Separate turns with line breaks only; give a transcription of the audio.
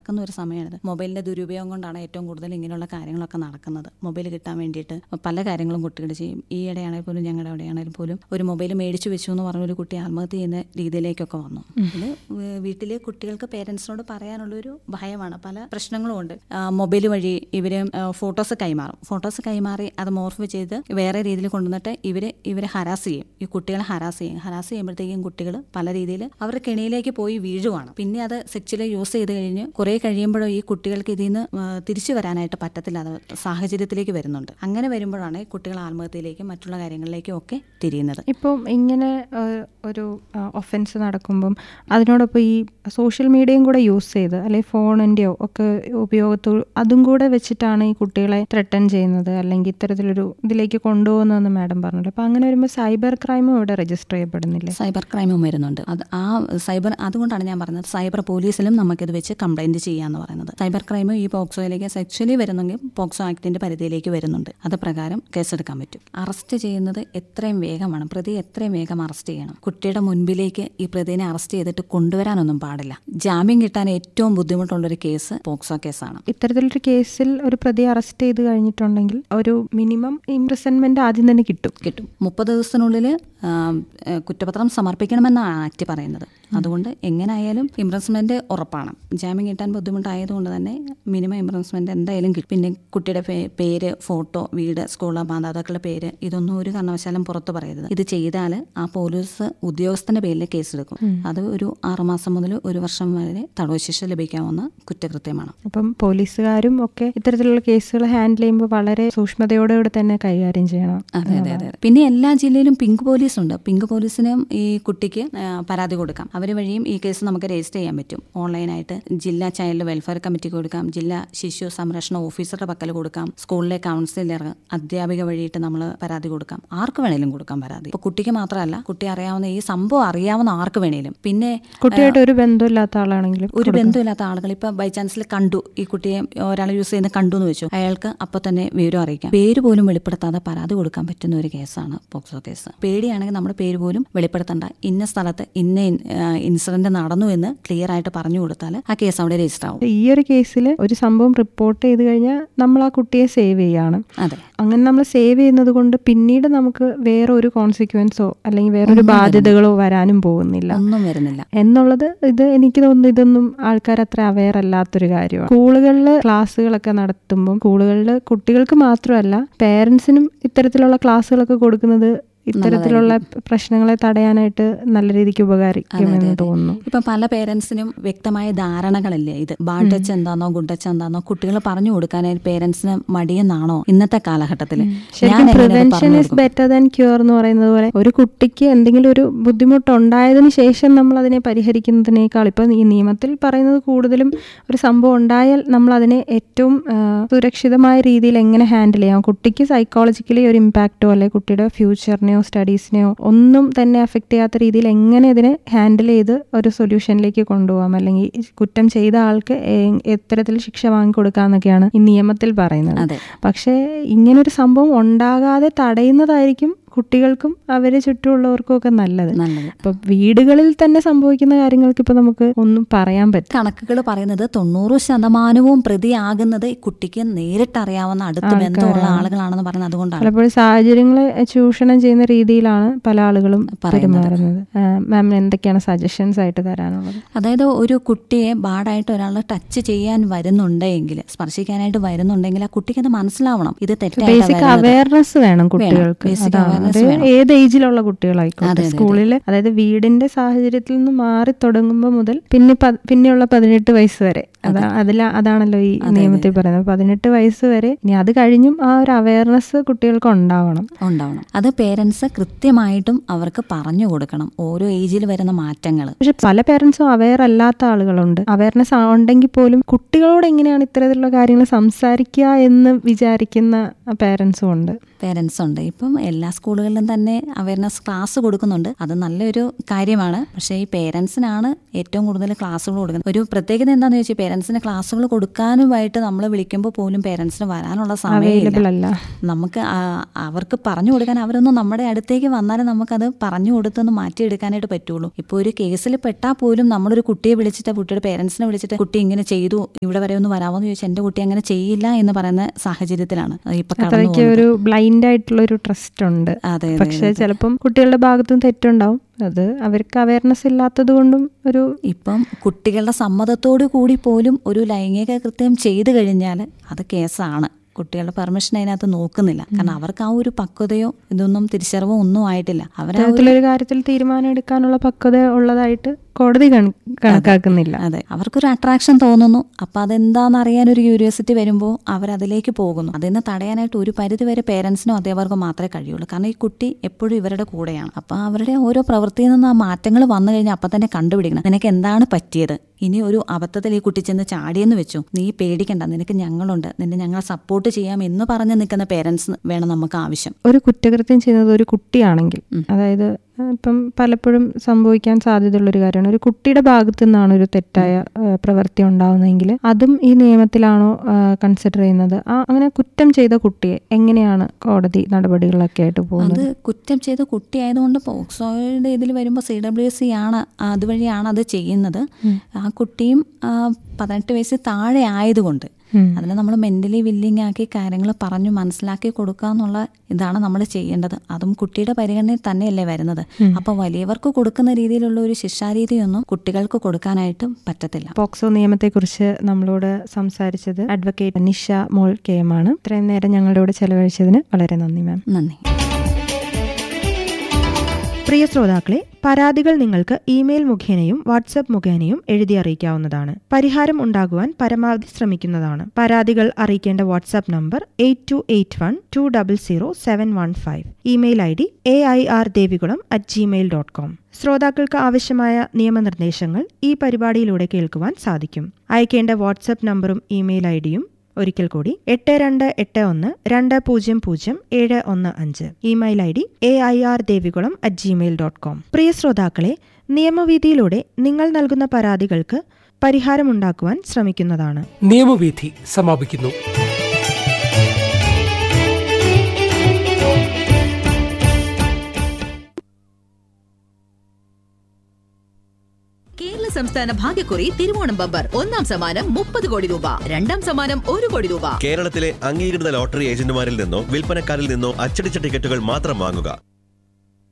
നടക്കുന്ന ഒരു സമയമാണിത് മൊബൈലിന്റെ ദുരുപയോഗം കൊണ്ടാണ് ഏറ്റവും കൂടുതൽ ഇങ്ങനെയുള്ള കാര്യങ്ങളൊക്കെ നടക്കുന്നത് മൊബൈൽ കിട്ടാൻ വേണ്ടിയിട്ട് പല കാര്യങ്ങളും കുട്ടികൾ ചെയ്യും ഈയിടെയാണെങ്കിൽ പോലും ഞങ്ങളുടെ അവിടെയാണെങ്കിൽ പോലും ഒരു മൊബൈൽ മേടിച്ചു വെച്ചു എന്ന് പറഞ്ഞ ഒരു കുട്ടി ആത്മഹത്യ ചെയ്യുന്ന രീതിയിലേക്കൊക്കെ വന്നു ഇത് വീട്ടിൽ കുട്ടികൾക്ക് പേരൻസിനോട് പറയാനുള്ളൊരു ഭയമാണ് പല പ്രശ്നങ്ങളും ഉണ്ട് മൊബൈൽ വഴി ഇവര് ഫോട്ടോസ് കൈമാറും ഫോട്ടോസ് കൈമാറി അത് മോർഫ് ചെയ്ത് വേറെ രീതിയിൽ കൊണ്ടുവന്നിട്ട് ഇവര് ഇവരെ ഹരാസ് ചെയ്യും ഈ കുട്ടികളെ ഹരാസ് ചെയ്യും ഹരാസ് ചെയ്യുമ്പോഴത്തേക്കും കുട്ടികൾ പല രീതിയിൽ അവർ കെണിയിലേക്ക് പോയി വീഴുവാണ് പിന്നെ അത് സെക്ച്വലി യൂസ് ചെയ്ത് കഴിഞ്ഞ് കുറെ കഴിയുമ്പോഴും ഈ കുട്ടികൾക്ക് ഇതിൽ നിന്ന് തിരിച്ചു വരാനായിട്ട് പറ്റത്തില്ല അത് സാഹചര്യത്തിലേക്ക് വരുന്നുണ്ട് അങ്ങനെ വരുമ്പോഴാണ് കുട്ടികൾ ആത്മഹത്യയിലേക്കും മറ്റുള്ള കാര്യങ്ങളിലേക്കും ഒക്കെ തിരിയുന്നത്
ഇപ്പം ഇങ്ങനെ ഏഹ്, ഒരു ഒഫൻസ് നടക്കുമ്പം അതിനോടൊപ്പം ഈ സോഷ്യൽ മീഡിയയും കൂടെ യൂസ് ചെയ്ത് അല്ലെങ്കിൽ ഫോണിൻ്റെയോ ഒക്കെ ഉപയോഗത്തോ അതും കൂടെ വെച്ചിട്ടാണ് ഈ കുട്ടികളെ ത്രട്ടൺ ചെയ്യുന്നത് അല്ലെങ്കിൽ ഇത്തരത്തിലൊരു ഇതിലേക്ക് കൊണ്ടുപോകുന്നതെന്ന് മാഡം പറഞ്ഞല്ലോ അപ്പം അങ്ങനെ വരുമ്പോൾ സൈബർ ക്രൈമും ഇവിടെ രജിസ്റ്റർ ചെയ്യപ്പെടുന്നില്ലേ
സൈബർ ക്രൈമും വരുന്നുണ്ട് അത് ആ സൈബർ അതുകൊണ്ടാണ് ഞാൻ പറഞ്ഞത് സൈബർ പോലീസിലും നമുക്കിത് വെച്ച് കംപ്ലൈന്റ് ചെയ്യാന്ന് പറയുന്നത് സൈബർ ക്രൈമും ഈ പോക്സോയിലേക്ക് സെക്ച്വലി വരുന്നെങ്കിൽ പോക്സോ ആക്ടിന്റെ പരിധിയിലേക്ക് വരുന്നുണ്ട് അത് പ്രകാരം കേസെടുക്കാൻ പറ്റും അറസ്റ്റ് ചെയ്യുന്നത് എത്രയും വേഗമാണ് പ്രതി എത്രയും വേഗം അറസ്റ്റ് ചെയ്യണം കുട്ടിയുടെ മുൻപിലേക്ക് ഈ പ്രതിനെ അറസ്റ്റ് ചെയ്തിട്ട് കൊണ്ടുവരാനൊന്നും പാടില്ല ജാമ്യം കിട്ടാൻ ഏറ്റവും ബുദ്ധിമുട്ടുള്ള ഒരു കേസ് പോക്സോ കേസാണ്
ഇത്തരത്തിലൊരു കേസിൽ ഒരു പ്രതിയെ അറസ്റ്റ് ചെയ്ത് കഴിഞ്ഞിട്ടുണ്ടെങ്കിൽ ഒരു മിനിമം ഇംപ്രിസൺമെന്റ് ആദ്യം തന്നെ കിട്ടും
കിട്ടും മുപ്പത് ദിവസത്തിനുള്ളിൽ കുറ്റപത്രം സമർപ്പിക്കണമെന്നാണ് ആക്ട് പറയുന്നത് അതുകൊണ്ട് എങ്ങനെയായാലും ഇംപ്രസ്മെന്റ് ഉറപ്പാണ് ജാമ്യം കിട്ടാൻ ബുദ്ധിമുട്ടായതുകൊണ്ട് തന്നെ മിനിമം ഇംപ്രസ്മെന്റ് എന്തായാലും കിട്ടും പിന്നെ കുട്ടിയുടെ പേ- പേര് ഫോട്ടോ വീട് സ്കൂള് മാതാപിതാക്കളുടെ പേര് ഇതൊന്നും ഒരു കാരണവശാലും പുറത്തു പറയരുത് ഇത് ചെയ്താൽ ആ പോലീസ് ഉദ്യോഗസ്ഥന്റെ പേരിൽ കേസെടുക്കും അത് ഒരു ആറുമാസം മുതൽ ഒരു വർഷം വരെ തടവ് ശിക്ഷ ലഭിക്കാവുന്ന കുറ്റകൃത്യമാണ്
അപ്പം പോലീസുകാരും ഒക്കെ ഇത്തരത്തിലുള്ള കേസുകൾ ഹാൻഡിൽ ചെയ്യുമ്പോൾ വളരെ സൂക്ഷ്മതയോടുകൂടി തന്നെ കൈകാര്യം ചെയ്യണം
അതെ അതെ അതെ പിന്നെ എല്ലാ ജില്ലയിലും പിങ്ക് പോലീസ് ഉണ്ട് പിങ്ക് പോലീസിനും ഈ കുട്ടിക്ക് ആ, പരാതി കൊടുക്കാം അവർ വഴിയും ഈ കേസ് നമുക്ക് രജിസ്റ്റർ ചെയ്യാൻ പറ്റും ഓൺലൈനായിട്ട് ജില്ലാ ചൈൽഡ് വെൽഫെയർ കമ്മിറ്റിക്ക് കൊടുക്കാം ജില്ലാ ശിശു സംരക്ഷണ ഓഫീസറുടെ പക്കൽ കൊടുക്കാം സ്കൂളിലെ കൗൺസിലർ അധ്യാപിക വഴിയിട്ട് നമ്മൾ പരാതി കൊടുക്കാം ആർക്ക് വേണേലും കൊടുക്കാം പരാതി ഇപ്പൊ കുട്ടിക്ക് മാത്രമല്ല കുട്ടി അറിയാവുന്ന ഈ സംഭവം അറിയാവുന്ന ആർക്ക് വേണേലും പിന്നെ
കുട്ടിയായിട്ട് ഒരു ബന്ധമില്ലാത്ത ആളാണെങ്കിലും
ഒരു ബന്ധമില്ലാത്ത ആളുകൾ ഇപ്പൊ ബൈ ചാൻസിൽ കണ്ടു ഈ കുട്ടിയെ ഒരാൾ യൂസ് ചെയ്യുന്ന കണ്ടു എന്ന് വെച്ചു അയാൾക്ക് അപ്പൊ തന്നെ വിവരം അറിയിക്കാം പേര് പോലും വെളിപ്പെടുത്താതെ പരാതി കൊടുക്കാൻ പറ്റുന്ന ഒരു കേസാണ് പോക്സോ കേസ് പേടിയാണെങ്കിൽ നമ്മുടെ പേര് പോലും വെളിപ്പെടുത്തണ്ട ഇന്ന സ്ഥലത്ത് ഇന്ന ഇൻസിഡന്റ് നടന്നു എന്ന് ക്ലിയർ ആയിട്ട് പറഞ്ഞു കൊടുത്താൽ ആ കേസ് അവിടെ രജിസ്റ്റർ ആവും
ഈ ഒരു കേസിൽ ഒരു സംഭവം റിപ്പോർട്ട് ചെയ്ത് കഴിഞ്ഞാൽ നമ്മൾ ആ കുട്ടിയെ സേവ് ചെയ്യാണ്
അതെ
അങ്ങനെ നമ്മൾ സേവ് ചെയ്യുന്നത് കൊണ്ട് പിന്നീട് നമുക്ക് വേറെ ഒരു കോൺസിക്വൻസോ അല്ലെങ്കിൽ വേറൊരു ബാധ്യതകളോ വരാനും പോകുന്നില്ല
ഒന്നും വരുന്നില്ല
എന്നുള്ളത് ഇത് എനിക്ക് തോന്നുന്നു ഇതൊന്നും ആൾക്കാർ അത്ര അവെയർ അല്ലാത്തൊരു കാര്യമാണ് സ്കൂളുകളിൽ ക്ലാസ്സുകളൊക്കെ നടത്തുമ്പോൾ സ്കൂളുകളിൽ കുട്ടികൾക്ക് മാത്രമല്ല പേരൻസിനും ഇത്തരത്തിലുള്ള ക്ലാസ്സുകളൊക്കെ കൊടുക്കുന്നത് ഇത്തരത്തിലുള്ള പ്രശ്നങ്ങളെ തടയാനായിട്ട് നല്ല രീതിക്ക് ഉപകരിക്കുമെന്ന് തോന്നുന്നു
ഇപ്പൊ പല പേരൻസിനും വ്യക്തമായ ധാരണകളില്ലേ ഇത് ബാഡ് ടച്ച് എന്താണോ ഗുഡ് ടച്ച് എന്താണോ കുട്ടികൾ പറഞ്ഞു കൊടുക്കാനായിട്ട് പേരൻസിന് മടിയെന്നാണോ ഇന്നത്തെ കാലഘട്ടത്തിൽ
ശരിക്കും prevention is better than cure എന്ന് പറയുന്നത് പോലെ ഒരു കുട്ടിക്ക് എന്തെങ്കിലും ഒരു ബുദ്ധിമുട്ടുണ്ടായതിനു ശേഷം നമ്മൾ അതിനെ പരിഹരിക്കുന്നതിനേക്കാൾ ഇപ്പൊ ഈ നിയമത്തിൽ പറയുന്നത് കൂടുതലും ഒരു സംഭവം ഉണ്ടായാൽ നമ്മൾ അതിനെ ഏറ്റവും ആ, സുരക്ഷിതമായ രീതിയിൽ എങ്ങനെ ഹാൻഡിൽ ചെയ്യാം കുട്ടിക്ക് സൈക്കോളജിക്കലി ഒരു ഇമ്പാക്റ്റോ അല്ലെങ്കിൽ കുട്ടിയുടെ ഫ്യൂച്ചറിനെയോ സ്റ്റഡീസിനെയോ ഒന്നും തന്നെ അഫക്റ്റ് ചെയ്യാത്ത രീതിയിൽ എങ്ങനെ ഇതിനെ ഹാൻഡിൽ ചെയ്ത് ഒരു സൊല്യൂഷനിലേക്ക് കൊണ്ടുപോകാം അല്ലെങ്കിൽ കുറ്റം ചെയ്ത ആൾക്ക് എ- എത്തരത്തിൽ ശിക്ഷ വാങ്ങിക്കൊടുക്കാന്നൊക്കെയാണ് ഈ നിയമത്തിൽ പറയുന്നത്
അതെ
പക്ഷേ ഇങ്ങനൊരു സംഭവം ഉണ്ടാകാതെ തടയുന്നതായിരിക്കും കുട്ടികൾക്കും അവരെ ചുറ്റുമുള്ളവർക്കും ഒക്കെ നല്ലത്
നല്ലത്
ഇപ്പൊ വീടുകളിൽ തന്നെ സംഭവിക്കുന്ന കാര്യങ്ങൾക്ക് ഇപ്പൊ നമുക്ക് ഒന്നും പറയാൻ പറ്റും
കണക്കുകൾ പറയുന്നത് തൊണ്ണൂറ് ശതമാനവും പ്രതിയാകുന്നത് ഈ കുട്ടിക്ക് നേരിട്ട് അറിയാവുന്ന അടുത്ത ബന്ധമുള്ള ആളുകളാണെന്ന് പറയുന്നത് അതുകൊണ്ടാണ്
പലപ്പോഴും സാഹചര്യങ്ങളെ ചൂഷണം ചെയ്യുന്ന രീതിയിലാണ് പല ആളുകളും പെരുമാറുന്നത് മാമിന് എന്തൊക്കെയാണ് സജഷൻസ് ആയിട്ട് തരാനുള്ളത്
അതായത് ഒരു കുട്ടിയെ ബാഡായിട്ട് ഒരാൾ ടച്ച് ചെയ്യാൻ വരുന്നുണ്ടെങ്കിൽ സ്പർശിക്കാനായിട്ട് വരുന്നുണ്ടെങ്കിൽ ആ കുട്ടിക്ക് അത് മനസ്സിലാവണം ഇത് തെറ്റായിട്ടാ
ബേസിക്
വരുന്നത്.
അവയർനെസ് വേണം കുട്ടികൾക്ക്
Basic
അതാണ്.
awareness
അത്
വേണം.
ഏത് ഏജിലുള്ള കുട്ടികളായിക്കോട്ടെ
അതെ, അതെ,
സ്കൂളിൽ അതായത് വീടിന്റെ സാഹചര്യത്തിൽ നിന്ന് മാറി തുടങ്ങുമ്പോൾ മുതൽ പിന്നെ പ- പിന്നെയുള്ള പതിനെട്ട് വയസ്സ് വരെ അതാ അതില അതാണല്ലോ ഈ നിയമത്തിൽ പറയുന്നത് പതിനെട്ട് വയസ്സ് വരെ ഇനി അത് കഴിഞ്ഞും ആ ഒരു അവയർനെസ് കുട്ടികൾക്ക് ഉണ്ടാവണം
ഉണ്ടാവണം അത് പേരൻസ് കൃത്യമായിട്ടും അവർക്ക് പറഞ്ഞു കൊടുക്കണം ഓരോ ഏജിൽ വരുന്ന മാറ്റങ്ങൾ
പക്ഷെ പല പേരൻസും അവെയർ അല്ലാത്ത ആളുകളുണ്ട് അവയർനെസ് ഉണ്ടെങ്കിൽ പോലും കുട്ടികളോട് എങ്ങനെയാണ് ഇത്തരത്തിലുള്ള കാര്യങ്ങൾ സംസാരിക്കുക എന്ന് വിചാരിക്കുന്ന പേരൻസും ഉണ്ട്
പേരൻസ് ഉണ്ട് ഇപ്പം എല്ലാ സ്കൂളുകളിലും തന്നെ അവയർനെസ് ക്ലാസ് കൊടുക്കുന്നുണ്ട് അത് നല്ലൊരു കാര്യമാണ് പക്ഷേ ഈ പേരൻസിനാണ് ഏറ്റവും കൂടുതൽ ക്ലാസ്സുകൾ കൊടുക്കുന്നത് ഒരു പ്രത്യേകത എന്താണെന്ന് ചോദിച്ചാൽ പേരൻസ് പേരൻസിന് ക്ലാസ്സുകൾ കൊടുക്കാനുമായിട്ട് നമ്മൾ വിളിക്കുമ്പോൾ പോലും പേരൻസിന് വരാനുള്ള സമയമില്ല
അവൈലബിൾ അല്ല
നമുക്ക് ആ- അവർക്ക് പറഞ്ഞു കൊടുക്കാൻ അവരൊന്നും നമ്മുടെ അടുത്തേക്ക് വന്നാലേ നമുക്കത് പറഞ്ഞു കൊടുത്തൊന്ന് മാറ്റിയെടുക്കാനായിട്ട് പറ്റുള്ളൂ ഇപ്പോൾ ഒരു കേസിൽ പെട്ടാൽ പോലും നമ്മളൊരു കുട്ടിയെ വിളിച്ചിട്ട് കുട്ടിയുടെ പേരൻസിനെ വിളിച്ചിട്ട് കുട്ടി ഇങ്ങനെ ചെയ്തു ഇവിടെ വരെ ഒന്ന് വരാമോ എന്ന് ചോദിച്ചാൽ എൻ്റെ കുട്ടി അങ്ങനെ ചെയ്യില്ല എന്ന് പറയുന്ന സാഹചര്യത്തിലാണ് ഇപ്പൊ കടന്നു
അത്രയ്ക്ക്
പോകുന്നത്.
ഒരു ബ്ലൈൻഡ് ആയിട്ടുള്ള ഒരു ട്രസ്റ്റ് ഉണ്ട്
അതെ അതെ,
പക്ഷെ
അതെ.
ചിലപ്പം കുട്ടികളുടെ ഭാഗത്തും തെറ്റുണ്ടാവും അത് അവർക്ക് അവയർനെസ് ഇല്ലാത്തത് കൊണ്ടും ഒരു
ഇപ്പം കുട്ടികളുടെ സമ്മതത്തോടു കൂടി പോലും ഒരു ലൈംഗിക കൃത്യം ചെയ്തു കഴിഞ്ഞാൽ അത് കേസാണ് കുട്ടികളുടെ പെർമിഷൻ അതിനകത്ത് നോക്കുന്നില്ല കാരണം അവർക്ക് ആ ഒരു പക്വതയോ ഇതൊന്നും തിരിച്ചറിവോ ഒന്നും ആയിട്ടില്ല അവരാ ഒരു
അത്തരത്തിലൊരു കാര്യത്തിൽ തീരുമാനം എടുക്കാനുള്ള പക്വത ഉള്ളതായിട്ട് കോടതി കണ- കണക്കാക്കുന്നില്ല
അതെ അവർക്കൊരു അട്രാക്ഷൻ തോന്നുന്നു അപ്പൊ അതെന്താന്ന് അറിയാൻ ഒരു ക്യൂരിയോസിറ്റി വരുമ്പോൾ അവരതിലേക്ക് പോകുന്നു അതിനെ തടയാനായിട്ട് ഒരു പരിധി വരെ പേരൻസിനോ അധ്യാപകർക്കോ മാത്രമേ കഴിയുള്ളൂ കാരണം ഈ കുട്ടി എപ്പോഴും ഇവരുടെ കൂടെയാണ് അപ്പൊ അവരുടെ ഓരോ പ്രവൃത്തിയിൽ നിന്ന് ആ മാറ്റങ്ങൾ വന്നു കഴിഞ്ഞാൽ അപ്പൊ തന്നെ കണ്ടുപിടിക്കണം നിനക്ക് എന്താണ് പറ്റിയത് ഇനി ഒരു അബദ്ധത്തിൽ ഈ കുട്ടി ചെന്ന് ചാടിയെന്ന് വെച്ചു നീ പേടിക്കണ്ട നിനക്ക് ഞങ്ങളുണ്ട് നിന്നെ ഞങ്ങൾ സപ്പോർട്ട് ചെയ്യാം എന്ന് പറഞ്ഞ് നിൽക്കുന്ന പേരൻസ് വേണം നമുക്ക് ആവശ്യം
ഒരു കുറ്റകൃത്യം ചെയ്യുന്നത് ഒരു കുട്ടിയാണെങ്കിൽ അതായത് ആ, ഇപ്പം പലപ്പോഴും സംഭവിക്കാൻ സാധ്യതയുള്ള ഒരു കാര്യമാണ് ഒരു കുട്ടിയുടെ ഭാഗത്തു നിന്നാണ് ഒരു തെറ്റായ ആ, പ്രവൃത്തി ഉണ്ടാവുന്നതെങ്കിൽ അതും ഈ നിയമത്തിലാണോ കൺസിഡർ ചെയ്യുന്നത് ആ അങ്ങനെ കുറ്റം ചെയ്ത കുട്ടിയെ എങ്ങനെയാണ് കോടതി നടപടികളൊക്കെ ആയിട്ട് പോകുന്നത്
അത് കുറ്റം ചെയ്ത കുട്ടിയായതുകൊണ്ട് പോക്സോയുടെ ഇതിൽ വരുമ്പോൾ സി ഡബ്ല്യു സി ആണ് അതുവഴിയാണ് അത് ചെയ്യുന്നത് ആ കുട്ടിയും ആ, പതിനെട്ട് വയസ്സിൽ താഴെ ആയതുകൊണ്ട്
ഉം.
അതിനെ നമ്മൾ മെന്റലി വില്ലിങ് ആക്കി കാര്യങ്ങൾ പറഞ്ഞു മനസ്സിലാക്കി കൊടുക്കുക എന്നുള്ള ഇതാണ് നമ്മൾ ചെയ്യേണ്ടത് അതും കുട്ടിയുടെ പരിഗണനയിൽ തന്നെയല്ലേ വരുന്നത് അപ്പൊ വലിയവർക്ക് കൊടുക്കുന്ന രീതിയിലുള്ള ഒരു ശിക്ഷാരീതിയൊന്നും കുട്ടികൾക്ക് കൊടുക്കാനായിട്ട് പറ്റത്തില്ല
പോക്സോ നിയമത്തെക്കുറിച്ച് നമ്മളോട് സംസാരിച്ചത് advocate Nisha Mol K M ആണ് ഇത്രയും നേരം ഞങ്ങളുടെ കൂടെ ചെലവഴിച്ചതിന് വളരെ നന്ദി മാം
നന്ദി
പ്രിയ ശ്രോതാക്കളെ പരാതികൾ നിങ്ങൾക്ക് ഇമെയിൽ മുഖേനയും വാട്സപ്പ് മുഖേനയും എഴുതി അറിയിക്കാവുന്നതാണ് പരിഹാരം ഉണ്ടാകുവാൻ പരമാവധി ശ്രമിക്കുന്നതാണ് പരാതികൾ അറിയിക്കേണ്ട WhatsApp number eight two eight one two double zero seven one five email I D A I R Devikulam at Gmail dot com ശ്രോതാക്കൾക്ക് ആവശ്യമായ നിയമനിർദ്ദേശങ്ങൾ ഈ പരിപാടിയിലൂടെ കേൾക്കുവാൻ സാധിക്കും അയക്കേണ്ട വാട്സാപ്പ് നമ്പറും ഇമെയിൽ ഐ ഡിയും ഒരിക്കൽ കൂടി എട്ട് രണ്ട് എട്ട് ഒന്ന് രണ്ട് പൂജ്യം പൂജ്യം ഏഴ് ഒന്ന് അഞ്ച് email I D A I R Devikulam at Gmail dot com പ്രിയ ശ്രോതാക്കളെ നിയമവീതിയിലൂടെ നിങ്ങൾ നൽകുന്ന പരാതികൾക്ക് പരിഹാരമുണ്ടാക്കുവാൻ ശ്രമിക്കുന്നതാണ്
നിയമവീഥി സമാപിക്കുന്നു
കേരള സംസ്ഥാന ഭാഗ്യക്കുറി തിരുവോണം ബമ്പർ ഒന്നാം സമ്മാനം മുപ്പത് കോടി രൂപ രണ്ടാം സമ്മാനം ഒരു കോടി രൂപ
കേരളത്തിലെ അംഗീകൃത ലോട്ടറി ഏജന്റുമാരിൽ നിന്നോ വിൽപ്പനക്കാരിൽ നിന്നോ അച്ചടിച്ച ടിക്കറ്റുകൾ മാത്രം വാങ്ങുക